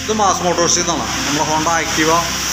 ഇത് മാസ് മോട്ടോഴ്സിൽ നിന്നാണ് നമ്മൾ ഹോണ്ട ആക്റ്റീവ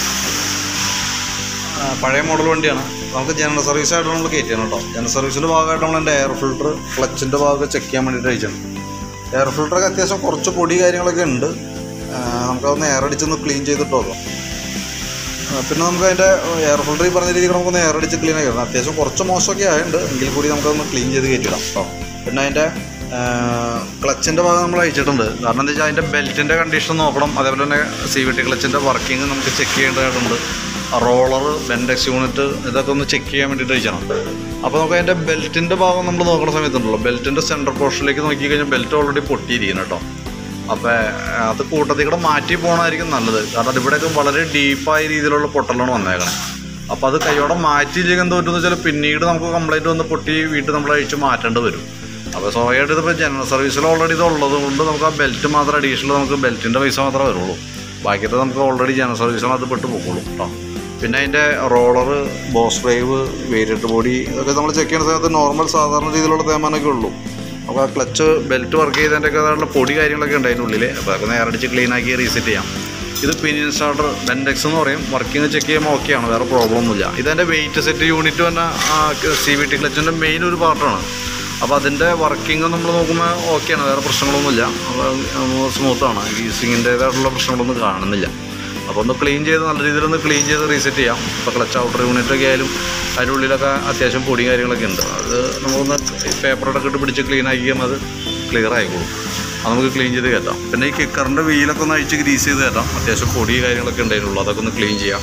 ആ, പഴയ മോഡൽ വണ്ടിയാണ് നമുക്ക് ജനറൽ സർവീസ് ആയിട്ട് നമ്മൾ കയറ്റിയാണ് കേട്ടോ ജനറൽ സർവീസിൻ്റെ ഭാഗമായിട്ട് നമ്മൾ എൻ്റെ എയർ ഫിൽട്ടർ ക്ലച്ചിൻ്റെ ഭാഗമൊക്കെ ചെക്ക് ചെയ്യാൻ വേണ്ടിയിട്ട് അയച്ചാണ് എയർ ഫിൽട്ടറൊക്കെ അത്യാവശ്യം കുറച്ച് പൊടി കാര്യങ്ങളൊക്കെ ഉണ്ട് ആ, നമുക്കതൊന്ന് എയർ അടിച്ചൊന്ന് ക്ലീൻ ചെയ്തിട്ട് നോക്കാം ആ, പിന്നെ നമുക്ക് അതിൻ്റെ എയർ ഫിൽട്ടർ ഈ പറഞ്ഞ രീതിയിൽ നമുക്കൊന്ന് എയർ അടിച്ച് ക്ലീൻ ആക്കി അത്യാവശ്യം കുറച്ച് മോശമൊക്കെ ആയിട്ടുണ്ട് എങ്കിൽ കൂടി നമുക്കതൊന്ന് ക്ലീൻ ചെയ്ത് കയറ്റിടാം കേട്ടോ പിന്നെ അതിൻ്റെ ക്ലച്ചിൻ്റെ ഭാഗം നമ്മൾ അയച്ചിട്ടുണ്ട് കാരണം എന്താ വെച്ചാൽ അതിൻ്റെ ബെൽറ്റിൻ്റെ കണ്ടീഷൻ നോക്കണം അതേപോലെ തന്നെ സി വി ടി ക്ലച്ചിൻ്റെ വർക്കിംഗ് നമുക്ക് ചെക്ക് ചെയ്യേണ്ടതായിട്ടുണ്ട് റോളർ ബെൻഡെക്സ് യൂണിറ്റ് ഇതൊക്കെ ഒന്ന് ചെക്ക് ചെയ്യാൻ വേണ്ടിയിട്ട് അയച്ചണം അപ്പോൾ നമുക്ക് അതിൻ്റെ ബെൽറ്റിൻ്റെ ഭാഗം നമ്മൾ നോക്കുന്ന സമയത്തുണ്ടല്ലോ ബെൽറ്റിൻ്റെ സെൻറ്റർ പോർഷനിലേക്ക് നോക്കി കഴിഞ്ഞാൽ ബെൽറ്റ് ഓൾറെഡി പൊട്ടിയിരിക്കുന്നു കേട്ടോ അപ്പോൾ അത് കൂട്ടത്തിൽ കൂടെ മാറ്റി പോകണമായിരിക്കും നല്ലത് കാരണം ഇവിടെയൊക്കെ വളരെ ഡീപ്പായ രീതിയിലുള്ള പൊട്ടലാണ് വന്നേക്കണേ അപ്പോൾ അത് കൈയോടെ മാറ്റിയില്ലെങ്കിൽ എന്താ പറ്റുമെന്ന് വെച്ചാൽ പിന്നീട് നമുക്ക് കംപ്ലൈൻറ്റ് വന്ന് പൊട്ടി വീട്ടിൽ നമ്മൾ അഴിച്ച് മാറ്റേണ്ടി വരും അപ്പോൾ സ്വാഭാവികമായിട്ട് ഇതിപ്പോൾ ജനറൽ സർവീസിൽ ഓൾറെഡി ഇത് ഉള്ളത് കൊണ്ട് നമുക്ക് ആ ബെൽറ്റ് മാത്രം അഡീഷണൽ നമുക്ക് ബെൽറ്റിൻ്റെ പൈസ മാത്രമേ വരുള്ളൂ ബാക്കിയത്തെ നമുക്ക് ഓൾറെഡി ജനറൽ സർവീസിനകത്ത് പെട്ട് പോകുള്ളൂ കേട്ടോ പിന്നെ അതിൻ്റെ roller boss drive variator body ഇതൊക്കെ നമ്മൾ ചെക്ക് ചെയ്യുന്ന സമയത്ത് നോർമൽ സാധാരണ രീതിയിലുള്ള തേമാനൊക്കെ ഉള്ളൂ അപ്പോൾ ആ ക്ലച്ച് ബെൽറ്റ് വർക്ക് ചെയ്തതിൻ്റെയൊക്കെ അതായുള്ള പൊടി കാര്യങ്ങളൊക്കെ ഉണ്ട് അതിൻ്റെ ഉള്ളിൽ അപ്പോൾ അതൊക്കെ നേരടിച്ച് ക്ലീൻ ആക്കി റീസെറ്റ് ചെയ്യാം ഇത് പിനിയൻ സ്റ്റാർട്ടർ ബെൻഡെക്സ് എന്ന് പറയും വർക്കിംഗ് ചെക്ക് ചെയ്യുമ്പോൾ ഓക്കെയാണ് വേറെ പ്രോബ്ലം ഒന്നുമില്ല ഇതെൻ്റെ വെയിറ്റ് സെറ്റ് യൂണിറ്റ് തന്നെ സി വി ടി ക്ലച്ചിൻ്റെ മെയിൻ ഒരു പാർട്ടാണ് അപ്പോൾ അതിൻ്റെ വർക്കിംഗ് നമ്മൾ നോക്കുമ്പോൾ ഓക്കെയാണ് വേറെ പ്രശ്നങ്ങളൊന്നുമില്ല അപ്പോൾ സ്മൂത്താണ് ഗീസിങ്ങിൻ്റേതായിട്ടുള്ള പ്രശ്നങ്ങളൊന്നും കാണുന്നില്ല അപ്പോൾ ഒന്ന് ക്ലീൻ ചെയ്ത് നല്ല രീതിയിൽ ഒന്ന് ക്ലീൻ ചെയ്ത് റീസെറ്റ് ചെയ്യാം ഇപ്പോൾ ക്ലച്ച് ഔട്ടർ യൂണിറ്റ് ഒക്കെ ആയാലും അതിൻ്റെ ഉള്ളിലൊക്കെ അത്യാവശ്യം പൊടി കാര്യങ്ങളൊക്കെ ഉണ്ട് അത് നമുക്കൊന്ന് പേപ്പറൊക്കെ ഇട്ട് പിടിച്ച് ക്ലീൻ ആക്കിയാൽ അത് ക്ലിയർ ആയിക്കോളും അത് നമുക്ക് ക്ലീൻ ചെയ്ത് കയറ്റാം പിന്നെ ഈ കിക്കറിൻ്റെ വീലൊക്കെ ഒന്ന് അഴിച്ച് ഗ്രീസ് ചെയ്ത് കയറ്റാം അത്യാവശ്യം പൊടി കാര്യങ്ങളൊക്കെ ഉണ്ടായിരുന്നുള്ളൂ അതൊക്കെ ഒന്ന് ക്ലീൻ ചെയ്യാം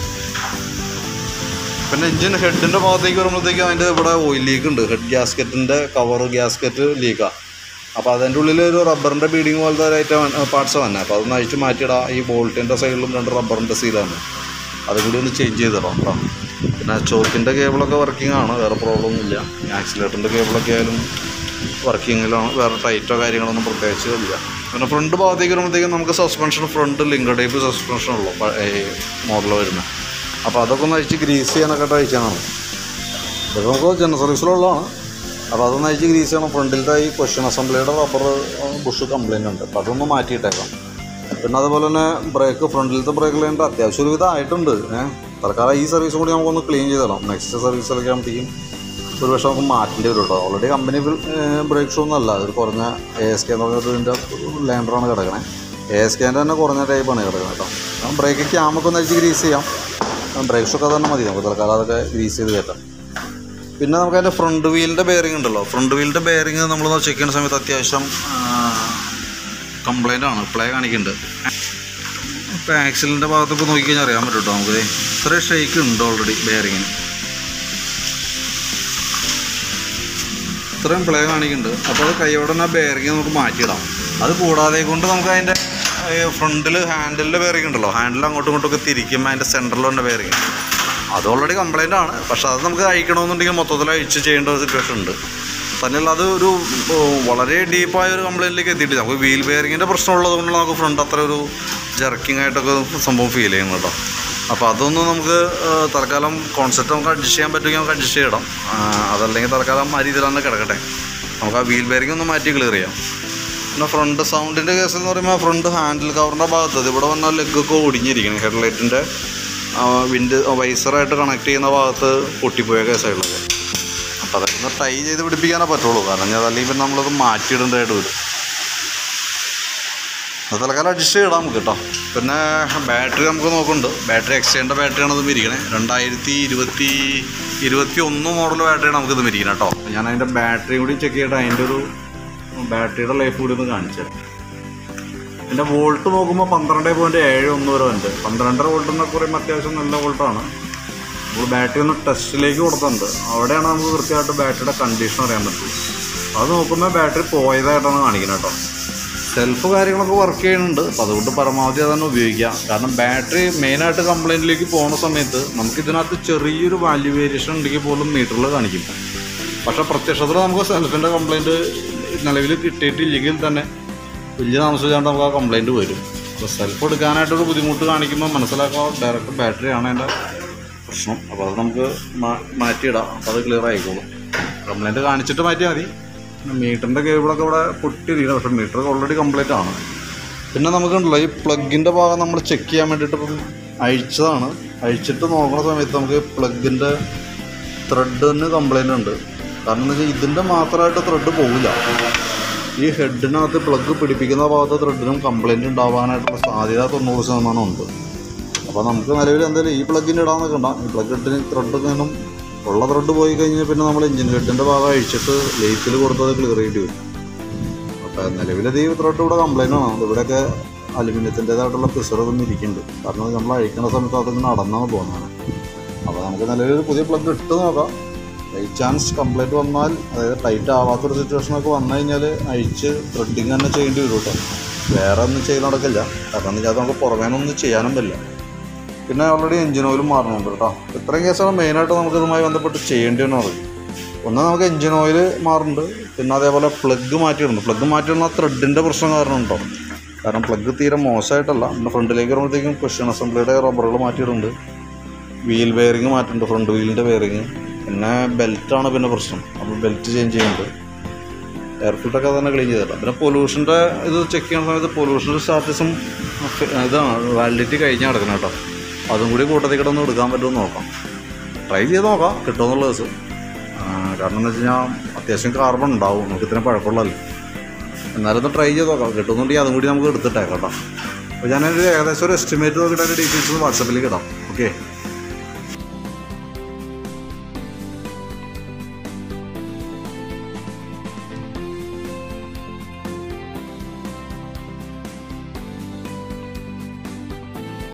പിന്നെ എഞ്ചിൻ ഹെഡിൻ്റെ ഭാഗത്തേക്ക് വരുമ്പോഴത്തേക്കും അതിൻ്റെ ഇവിടെ ഓയിൽ ലീക്ക് ഉണ്ട് ഹെഡ് ഗ്യാസ്കറ്റിൻ്റെ കവർ ഗ്യാസ്കറ്റ് ലീക്കാണ് അപ്പോൾ അതിൻ്റെ ഉള്ളിൽ ഒരു റബ്ബറിൻ്റെ ബീഡിങ് പോലത്തെ ഒരു ഐറ്റം പാർട്സ് തന്നെ അപ്പോൾ അതൊന്ന് അഴിച്ച് മാറ്റിയിടാം ഈ ബോൾട്ടിൻ്റെ സൈഡിലും രണ്ട് റബ്ബറിൻ്റെ സീലാണ് അത് കൂടി ഒന്ന് ചേഞ്ച് ചെയ്തിടാം കേട്ടോ പിന്നെ ചോക്കിൻ്റെ കേബിളൊക്കെ വർക്കിംഗ് ആണ് വേറെ പ്രോബ്ലം ഒന്നുമില്ല ആക്സിലേറ്ററിൻ്റെ കേബിളൊക്കെ ആയാലും വർക്കിങ്ങിലാണ് വേറെ ടൈറ്റോ കാര്യങ്ങളൊന്നും പ്രത്യേകിച്ച് ഇല്ല പിന്നെ ഫ്രണ്ട് ഭാഗത്തേക്ക് വരുമ്പോഴത്തേക്കും നമുക്ക് suspension front linker type suspension ഉള്ളൂ മോഡൽ വരുന്നത് അപ്പോൾ അതൊക്കെ ഒന്ന് അഴിച്ച് ഗ്രീസ് ചെയ്യാനൊക്കെ ആയിട്ട് അയച്ചാണ് ഇതൊക്കെ നമുക്ക് ജനറൽ സർവീസിലുള്ളതാണ് അപ്പോൾ അതൊന്ന് അഴിച്ച് ഗ്രീസ് ചെയ്യണം ഫ്രണ്ടിലത്തെ ഈ ക്വസ്റ്റ്യൻ അസംബ്ലിയുടെ റബ്ബർ ബുഷ് കംപ്ലൈൻ്റ് ഉണ്ട് അപ്പോൾ അതൊന്ന് മാറ്റിയിട്ടേക്കാം പിന്നെ അതുപോലെ തന്നെ ബ്രേക്ക് ഫ്രണ്ടിലത്തെ ബ്രേക്ക് ലൈനിൻ്റെ അത്യാവശ്യം ഒരു ഇതായിട്ടുണ്ട് ഏഹ് തൽക്കാലം ഈ സർവീസും കൂടി നമുക്കൊന്ന് ക്ലീൻ ചെയ്തിടാം നെക്സ്റ്റ് സർവീസിലൊക്കെ ആകുമ്പോഴത്തേക്കും ഒരു പക്ഷേ നമുക്ക് മാറ്റേണ്ടി വരും കേട്ടോ ഓൾറെഡി കമ്പനി ബ്രേക്ക് ഷൂ ഒന്നല്ല ഒരു കുറഞ്ഞ എ എസ് കെ എന്ന് പറഞ്ഞതിൻ്റെ ലാൻഡറാണ് കിടക്കണേ എ എസ് കെൻ്റെ തന്നെ കുറഞ്ഞ ടൈപ്പാണ് കിടക്കുന്നത് കേട്ടോ ബ്രേക്ക് ക്യാമൊക്കെ ഒന്ന് അഴിച്ച് ഗ്രീസ് ചെയ്യാം ബ്രേക്ക് ഷോക്ക് തന്നെ മതി നമുക്ക് തൽക്കാലം അതൊക്കെ ഗ്രീസ് ചെയ്ത് കയറ്റാം പിന്നെ നമുക്ക് അതിൻ്റെ ഫ്രണ്ട് വീലിൻ്റെ ബെയറിംഗ് ഉണ്ടല്ലോ ഫ്രണ്ട് വീലിൻ്റെ ബെയറിംഗ് നമ്മൾ ചെക്ക് ചെയ്യുന്ന സമയത്ത് അത്യാവശ്യം കംപ്ലൈൻ്റ് ആണ് പ്ലേ കാണിക്കുന്നുണ്ട് ഇപ്പോൾ ആക്സിലിൻ്റെ ഭാഗത്തൊക്കെ നോക്കിക്കഴിഞ്ഞാൽ അറിയാൻ പറ്റും കേട്ടോ നമുക്ക് ഇത്ര ഷെയ്ക്ക് ഉണ്ട് ഓൾറെഡി ബെയറിങ്ങിന് ഇത്രയും പ്ലേ കാണിക്കുന്നുണ്ട് അപ്പോൾ അത് കൈയോടെ തന്നെ ബെയറിങ് നമുക്ക് മാറ്റിയിടാം അത് കൂടാതെ കൊണ്ട് നമുക്ക് അതിൻ്റെ ഫ്രണ്ടിൽ ഹാൻഡിലിൻ്റെ ബെയറിങ് ഉണ്ടല്ലോ ഹാൻഡിൽ അങ്ങോട്ടും ഇങ്ങോട്ടും ഒക്കെ തിരിക്കുമ്പോൾ അതിൻ്റെ സെൻറ്ററിലുണ്ട് ബെയറിങ് അത് ഓൾറെഡി കംപ്ലൈൻ്റ് ആണ് പക്ഷെ അത് നമുക്ക് അയക്കണമെന്നുണ്ടെങ്കിൽ മൊത്തത്തിൽ അഴിച്ച് ചെയ്യേണ്ട ഒരു സിറ്റുവേഷൻ ഉണ്ട് തന്നെയല്ല അത് ഒരു ഓ, വളരെ ഡീപ്പായ ഒരു കംപ്ലൈൻറ്റിലേക്ക് എത്തിയിട്ടില്ല നമുക്ക് വീൽ ബെയറിങ്ങിൻ്റെ പ്രശ്നമുള്ളത് കൊണ്ട് നമുക്ക് ഫ്രണ്ട് അത്ര ഒരു ജർക്കിംഗ് ആയിട്ടൊക്കെ സംഭവം ഫീൽ ചെയ്യുന്നു കേട്ടോ അപ്പോൾ അതൊന്നും നമുക്ക് ആ, തൽക്കാലം കോൺസെപ്റ്റ് നമുക്ക് അഡ്ജസ്റ്റ് ചെയ്യാൻ പറ്റുമെങ്കിൽ നമുക്ക് അഡ്ജസ്റ്റ് ചെയ്യണം ആ, അതല്ലെങ്കിൽ തൽക്കാലം ആ രീതിയിൽ തന്നെ കിടക്കട്ടെ നമുക്ക് ആ വീൽ ബെയറിംഗ് ഒന്ന് മാറ്റി ക്ലിയർ ചെയ്യാം പിന്നെ ഫ്രണ്ട് സൗണ്ടിൻ്റെ കേസ് എന്ന് പറയുമ്പോൾ ഫ്രണ്ട് ഹാൻഡിൽ കവറിൻ്റെ ഭാഗത്ത് ഇത് ഇവിടെ വന്നാൽ ലെഗൊക്കെ ഒടിഞ്ഞിരിക്കണം ഹെഡ്ലൈറ്റിൻ്റെ വിൻഡ് വൈസറായിട്ട് കണക്ട് ചെയ്യുന്ന ഭാഗത്ത് പൊട്ടിപ്പോയ കേസായിട്ടുള്ളത് അപ്പോൾ അതൊക്കെ ഒന്ന് ടൈ ചെയ്ത് പിടിപ്പിക്കാനേ പറ്റുള്ളൂ കാരണം ഞാൻ അല്ലെങ്കിൽ പിന്നെ നമ്മളത് മാറ്റിയിടേണ്ടതായിട്ട് വരും അത് തൽക്കാലം അഡ്ജസ്റ്റ് ചെയ്യണം നമുക്ക് കേട്ടോ പിന്നെ ബാറ്ററി നമുക്ക് നോക്കുന്നുണ്ട് ബാറ്ററി എക്സ്റ്റേൻ്റെ ബാറ്ററിയാണ് ഇത് ഇരിക്കണേ രണ്ടായിരത്തി ഇരുപത്തി ഇരുപത്തി ഒന്ന് മോഡൽ ബാറ്ററിയാണ് നമുക്ക് ഇത് ഇരിക്കുന്നത് കേട്ടോ ഞാൻ അതിൻ്റെ ബാറ്ററി കൂടി ചെക്ക് ചെയ്തിട്ട് അതിൻ്റെ ഒരു ബാറ്ററിയുടെ ലൈഫ് കൂടി ഒന്ന് കാണിച്ചു തരാം എൻ്റെ വോൾട്ട് നോക്കുമ്പോൾ പന്ത്രണ്ട് പോയിൻറ്റ് ഏഴ് ഒന്ന് വരെ ഉണ്ട് പന്ത്രണ്ടര വോൾട്ട് എന്നൊക്കെ പറയുമ്പോൾ അത്യാവശ്യം നല്ല വോൾട്ടാണ് നമ്മൾ ബാറ്ററി ഒന്ന് ടെസ്റ്റിലേക്ക് കൊടുത്തിട്ടുണ്ട് അവിടെയാണ് നമുക്ക് കൃത്യമായിട്ട് ബാറ്ററിയുടെ കണ്ടീഷൻ അറിയാൻ പറ്റുള്ളൂ അത് നോക്കുമ്പോൾ ബാറ്ററി പോയതായിട്ടാണ് കാണിക്കുന്നത് കേട്ടോ സെൽഫ് കാര്യങ്ങളൊക്കെ വർക്ക് ചെയ്യുന്നുണ്ട് അപ്പോൾ അതുകൊണ്ട് പരമാവധി അതന്നെ ഉപയോഗിക്കാം കാരണം ബാറ്ററി മെയിനായിട്ട് കംപ്ലൈൻറ്റിലേക്ക് പോകുന്ന സമയത്ത് നമുക്ക് ഇതിനകത്ത് ചെറിയൊരു വാല്യൂ വേരിയേഷൻ ഉണ്ടെങ്കിൽ പോലും മീറ്ററിൽ കാണിക്കും പക്ഷേ പ്രത്യക്ഷത്തിൽ നമുക്ക് സെൽഫിൻ്റെ കംപ്ലൈൻറ്റ് നിലവിൽ കിട്ടിയിട്ടില്ലെങ്കിൽ തന്നെ വലിയ താമസിച്ചാണ്ട് നമുക്ക് ആ കംപ്ലൈൻറ്റ് വരും അപ്പോൾ സെൽഫ് എടുക്കാനായിട്ടൊരു ബുദ്ധിമുട്ട് കാണിക്കുമ്പോൾ മനസ്സിലാക്കാം ഡയറക്റ്റ് ബാറ്ററിയാണ് അതിൻ്റെ പ്രശ്നം അപ്പോൾ അത് നമുക്ക് മാ- മാറ്റിയിടാം അപ്പോൾ അത് ക്ലിയർ ആയിക്കോളും കംപ്ലൈൻറ്റ് കാണിച്ചിട്ട് മാറ്റിയാൽ മതി പിന്നെ മീറ്ററിൻ്റെ കേബിളൊക്കെ ഇവിടെ പൊട്ടിയിരിക്കണം പക്ഷേ മീറ്റർ ഓൾറെഡി കംപ്ലീറ്റ് ആണ് പിന്നെ നമുക്കുണ്ടല്ലോ ഈ പ്ലഗിൻ്റെ ഭാഗം നമ്മൾ ചെക്ക് ചെയ്യാൻ വേണ്ടിയിട്ട് ഇപ്പം അഴിച്ചതാണ് അഴിച്ചിട്ട് നോക്കുന്ന സമയത്ത് നമുക്ക് പ്ലഗിൻ്റെ ത്രെഡിന് കംപ്ലൈൻ്റ് ഉണ്ട് കാരണം എന്ന് വെച്ചാൽ ഇതിൻ്റെ മാത്രമായിട്ട് ത്രെഡ് പോകില്ല ഈ ഹെഡിനകത്ത് പ്ലഗ് പിടിപ്പിക്കുന്ന ഭാഗത്ത് ത്രെഡിനും കംപ്ലൈൻറ്റ് ഉണ്ടാവാനായിട്ടുള്ള സാധ്യത തൊണ്ണൂറ് ശതമാനം ഉണ്ട് അപ്പോൾ നമുക്ക് നിലവിൽ എന്തായാലും ഈ പ്ലഗിന് ഇടാൻ നിൽക്കണ്ട ഈ പ്ലഗ് ഇട്ടിന് ത്രെഡ് നിന്നും ഉള്ള ത്രെഡ് പോയി കഴിഞ്ഞാൽ പിന്നെ നമ്മൾ എഞ്ചിൻ ഹെഡിൻ്റെ ഭാഗം അഴിച്ചിട്ട് ലേറ്റിൽ കൊടുത്തത് ക്ലിയർ ചെയ്യേണ്ടി വരും അപ്പോൾ നിലവിലത് ഈ ത്രെഡ് ഇവിടെ കംപ്ലൈൻ്റ് ആണ് ഇവിടെയൊക്കെ അലുമിനിയത്തിൻ്റേതായിട്ടുള്ള പ്രിസർവ് ഇരിക്കുന്നുണ്ട് കാരണം നമ്മൾ അഴിക്കുന്ന സമയത്ത് അതിങ്ങനെ നടന്നാണ് പോകുന്നതാണ് അപ്പോൾ നമുക്ക് നിലവിൽ ഒരു പുതിയ പ്ലഗ് ഇട്ട് നോക്കാം ബൈ ചാൻസ് കംപ്ലൈൻറ്റ് വന്നാൽ അതായത് ടൈറ്റ് ആവാത്തൊരു സിറ്റുവേഷനൊക്കെ വന്നു കഴിഞ്ഞാൽ അഴിച്ച് ത്രെഡിങ് തന്നെ ചെയ്യേണ്ടി വരും കേട്ടോ വേറെ ഒന്നും ചെയ്ത് നടക്കില്ല കാരണം എന്ന് വെച്ചാൽ നമുക്ക് പുറമേനൊന്നും ചെയ്യാനും പറ്റില്ല പിന്നെ ഓൾറെഡി എഞ്ചിൻ ഓയിലും മാറണുണ്ട് കേട്ടോ ഇത്രയും കേസാണ് മെയിനായിട്ട് നമുക്ക് ഇതുമായി ബന്ധപ്പെട്ട് ചെയ്യേണ്ടി വന്നു പറയും ഒന്ന് നമുക്ക് എഞ്ചിൻ ഓയിൽ മാറുന്നുണ്ട് പിന്നെ അതേപോലെ പ്ലഗ് മാറ്റിയിടുന്നു പ്ലഗ് മാറ്റിയിടുന്ന ത്രെഡിൻ്റെ പ്രശ്നം കാരണം ഉണ്ടോ കാരണം പ്ലഗ് തീരെ മോശമായിട്ടല്ല പിന്നെ ഫ്രണ്ടിലേക്ക് വരുമ്പോഴത്തേക്കും ക്വസ്റ്റ്യൻ അസംബ്ലിയുടെ റബ്ബറുകൾ മാറ്റിയിടുന്നുണ്ട് വീൽ ബെയറിങ് മാറ്റുന്നുണ്ട് ഫ്രണ്ട് വീലിൻ്റെ ബെയറിങ് പിന്നെ ബെൽറ്റാണ് പിന്നെ പ്രശ്നം അപ്പോൾ ബെൽറ്റ് ചേഞ്ച് ചെയ്യുന്നുണ്ട് എയർ ഫിൽറ്ററൊക്കെ തന്നെ ക്ലീൻ ചെയ്തിട്ടില്ല പിന്നെ പൊല്യൂഷൻ്റെ ഇത് ചെക്ക് ചെയ്യുന്ന സമയത്ത് പൊല്യൂഷൻ്റെ സ്റ്റാറ്റസും ഇതാണ് വാലിഡിറ്റി കഴിഞ്ഞ് കിടക്കണം കേട്ടോ അതും കൂടി കൂട്ടത്തിൽ കിടന്ന് എടുക്കാൻ പറ്റുമെന്ന് നോക്കാം ട്രൈ ചെയ്ത് നോക്കാം കിട്ടുമെന്നുള്ള ദിവസം കാരണം എന്ന് വെച്ച് കഴിഞ്ഞാൽ അത്യാവശ്യം കാർബൺ ഉണ്ടാവും നമുക്ക് ഇത്രയും പഴക്കമുള്ളതല്ലേ എന്നാലും ഒന്ന് ട്രൈ ചെയ്ത് നോക്കാം കിട്ടുന്നുണ്ടെങ്കിൽ അതും കൂടി നമുക്ക് എടുത്തിട്ടേക്കാം കേട്ടോ അപ്പോൾ ഞാനൊരു ഏകദേശം ഒരു എസ്റ്റിമേറ്റ് നോക്കിയിട്ട് അതിൻ്റെ ഡീറ്റെയിൽസ് വാട്സപ്പിലേക്ക് ഇടാം